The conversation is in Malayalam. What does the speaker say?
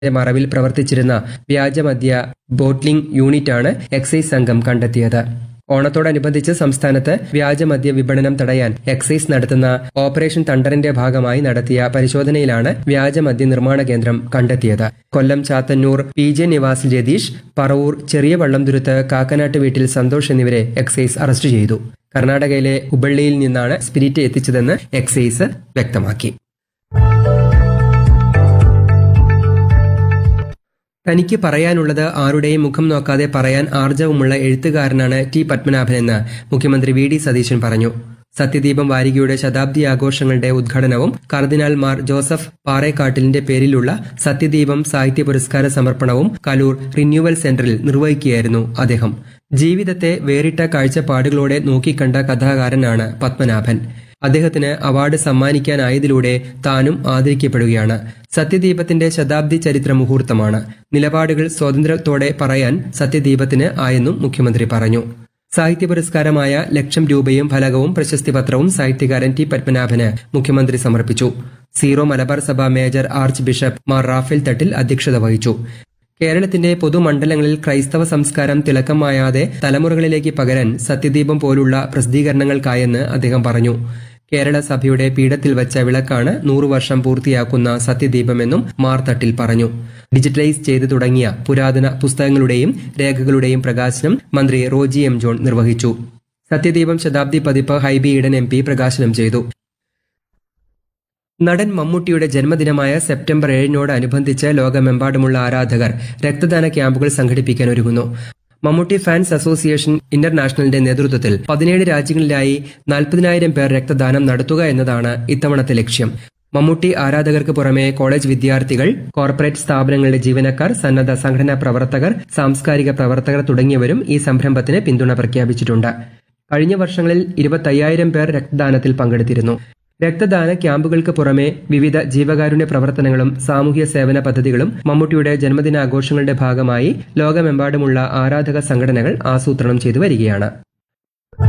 മറവിൽ പ്രവർത്തിച്ചിരുന്ന വ്യാജമദ്യ ബോട്ട്ലിംഗ് യൂണിറ്റാണ് എക്സൈസ് സംഘം കണ്ടെത്തിയത് ഓണത്തോടനുബന്ധിച്ച് സംസ്ഥാനത്ത് വ്യാജമദ്യ വിപണനം തടയാൻ എക്സൈസ് നടത്തുന്ന ഓപ്പറേഷൻ തണ്ടറിന്റെ ഭാഗമായി നടത്തിയ പരിശോധനയിലാണ് വ്യാജമദ്യ നിർമ്മാണ കേന്ദ്രം കണ്ടെത്തിയത് കൊല്ലം ചാത്തന്നൂർ പി ജെ നിവാസിൽ രതീഷ് പറവൂർ ചെറിയ വള്ളംതുരുത്ത് കാക്കനാട്ട് വീട്ടിൽ സന്തോഷ് എന്നിവരെ എക്സൈസ് അറസ്റ്റ് ചെയ്തു കർണാടകയിലെ ഹുബള്ളിയിൽ നിന്നാണ് സ്പിരിറ്റ് എത്തിച്ചതെന്ന് എക്സൈസ് വ്യക്തമാക്കി തനിക്ക് പറയാനുള്ളത് ആരുടെയും മുഖം നോക്കാതെ പറയാൻ ആർജവമുള്ള എഴുത്തുകാരനാണ് ടി പത്മനാഭനെന്ന് മുഖ്യമന്ത്രി വി ഡി സതീശൻ പറഞ്ഞു സത്യദീപം വാരികയുടെ ശതാബ്ദി ആഘോഷങ്ങളുടെ ഉദ്ഘാടനവും കർദിനാൾ മാർ ജോസഫ് പാറേക്കാട്ടിലിന്റെ പേരിലുള്ള സത്യദീപം സാഹിത്യ പുരസ്കാര സമർപ്പണവും കലൂർ റിന്യൂവൽ സെന്ററിൽ നിർവഹിക്കുകയായിരുന്നു അദ്ദേഹം ജീവിതത്തെ വേറിട്ട കാഴ്ചപ്പാടുകളോടെ നോക്കിക്കണ്ട കഥാകാരനാണ് പത്മനാഭൻ അദ്ദേഹത്തിന് അവാർഡ് സമ്മാനിക്കാനായതിലൂടെ താനും ആദരിക്കപ്പെടുകയാണ് സത്യദീപത്തിന്റെ ശതാബ്ദി ചരിത്ര മുഹൂർത്തമാണ് നിലപാടുകൾ സ്വാതന്ത്ര്യത്തോടെ പറയാൻ സത്യദീപത്തിന് ആയെന്നും മുഖ്യമന്ത്രി പറഞ്ഞു സാഹിത്യ പുരസ്കാരമായ ലക്ഷം രൂപയും ഫലകവും പ്രശസ്തി പത്രവും സാഹിത്യകാരൻ ടി പത്മനാഭന് മുഖ്യമന്ത്രി സമർപ്പിച്ചു Syro Malabar Sabha major archbishop Mar Raphael Thattil അധ്യക്ഷത വഹിച്ചു കേരളത്തിന്റെ പൊതുമണ്ഡലങ്ങളിൽ ക്രൈസ്തവ സംസ്കാരം തിളക്കമായാതെ തലമുറകളിലേക്ക് പകരാൻ സത്യദീപം പോലുള്ള പ്രസിദ്ധീകരണങ്ങൾക്കായെന്ന് അദ്ദേഹം പറഞ്ഞു കേരള സഭയുടെ പീഠത്തിൽ വച്ച വിളക്കാണ് നൂറു വർഷം പൂർത്തിയാക്കുന്ന സത്യദീപമെന്നും മാർത്തട്ടിൽ പറഞ്ഞു ഡിജിറ്റലൈസ് ചെയ്തു തുടങ്ങിയ പുരാതന പുസ്തകങ്ങളുടെയും രേഖകളുടെയും പ്രകാശനം മന്ത്രി റോജി എം ജോൺ നിർവഹിച്ചു സത്യദീപം ശതാബ്ദി പതിപ്പ് ഹൈബി ഈഡൻ എം പി പ്രകാശനം ചെയ്തു നടൻ മമ്മൂട്ടിയുടെ ജന്മദിനമായ സെപ്റ്റംബർ ഏഴിനോടനുബന്ധിച്ച് ലോകമെമ്പാടുമുള്ള ആരാധകർ രക്തദാന ക്യാമ്പുകൾ സംഘടിപ്പിക്കാൻ ഒരുങ്ങുന്നു മമ്മൂട്ടി ഫാൻസ് അസോസിയേഷൻ ഇന്റർനാഷണലിന്റെ നേതൃത്വത്തിൽ പതിനേഴ് രാജ്യങ്ങളിലായി നാൽപ്പതിനായിരം പേർ രക്തദാനം നടത്തുക എന്നതാണ് ഇത്തവണത്തെ ലക്ഷ്യം മമ്മൂട്ടി ആരാധകർക്ക് പുറമെ കോളേജ് വിദ്യാർത്ഥികൾ കോർപ്പറേറ്റ് സ്ഥാപനങ്ങളുടെ ജീവനക്കാർ സന്നദ്ധ സംഘടനാ പ്രവർത്തകർ സാംസ്കാരിക പ്രവർത്തകർ തുടങ്ങിയവരും ഈ സംരംഭത്തിന് പിന്തുണ പ്രഖ്യാപിച്ചിട്ടുണ്ട് കഴിഞ്ഞ വർഷങ്ങളിൽ ഇരുപത്തയ്യായിരം പേർ രക്തദാനത്തിൽ പങ്കെടുത്തിരുന്നു രക്തദാന ക്യാമ്പുകൾക്ക് പുറമെ വിവിധ ജീവകാരുണ്യ പ്രവർത്തനങ്ങളും സാമൂഹ്യ സേവന പദ്ധതികളും മമ്മൂട്ടിയുടെ ജന്മദിനാഘോഷങ്ങളുടെ ഭാഗമായി ലോകമെമ്പാടുമുള്ള ആരാധക സംഘടനകൾ ആസൂത്രണം ചെയ്തു വരികയാണ്